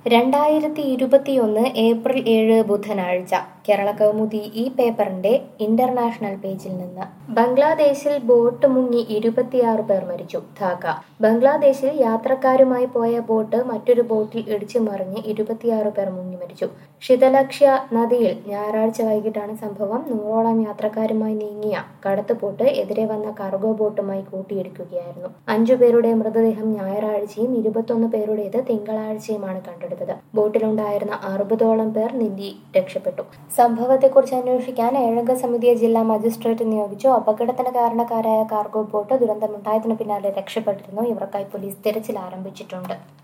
രണ്ടായിരത്തി ഇരുപത്തിയൊന്ന് ഏപ്രിൽ ഏഴ് ബുധനാഴ്ച കേരള കൗമുദി ഈ പേപ്പറിന്റെ ഇന്റർനാഷണൽ പേജിൽ നിന്ന് ബംഗ്ലാദേശിൽ ബോട്ട് മുങ്ങി ഇരുപത്തിയാറ് പേർ മരിച്ചു ധാക്ക ബംഗ്ലാദേശിൽ യാത്രക്കാരുമായി പോയ ബോട്ട് മറ്റൊരു ബോട്ടിൽ ഇടിച്ചു മറിഞ്ഞ് ഇരുപത്തിയാറ് പേർ മുങ്ങി മരിച്ചു ശിതലക്ഷ്യ നദിയിൽ ഞായറാഴ്ച വൈകിട്ടാണ് സംഭവം നൂറോളം യാത്രക്കാരുമായി നീങ്ങിയ കടത്ത് ബോട്ട് എതിരെ വന്ന കാർഗോ ബോട്ടുമായി കൂട്ടിയിടിക്കുകയായിരുന്നു അഞ്ചു പേരുടെ മൃതദേഹം ഞായറാഴ്ചയും ഇരുപത്തൊന്ന് പേരുടേത് തിങ്കളാഴ്ചയുമാണ് കണ്ടെടുത്തത് ബോട്ടിലുണ്ടായിരുന്ന അറുപതോളം പേർ നീന്തി രക്ഷപ്പെട്ടു സംഭവത്തെക്കുറിച്ച് അന്വേഷിക്കാൻ ഏഴംഗ സമിതിയെ ജില്ലാ മജിസ്ട്രേറ്റ് നിയോഗിച്ചു അപകടത്തിന് കാരണക്കാരായ കാർഗോ ബോട്ട് ദുരന്തമുണ്ടായതിനു പിന്നാലെ രക്ഷപ്പെട്ടിരുന്നു ഇവർക്കായി പോലീസ് തിരച്ചിൽ ആരംഭിച്ചിട്ടുണ്ട്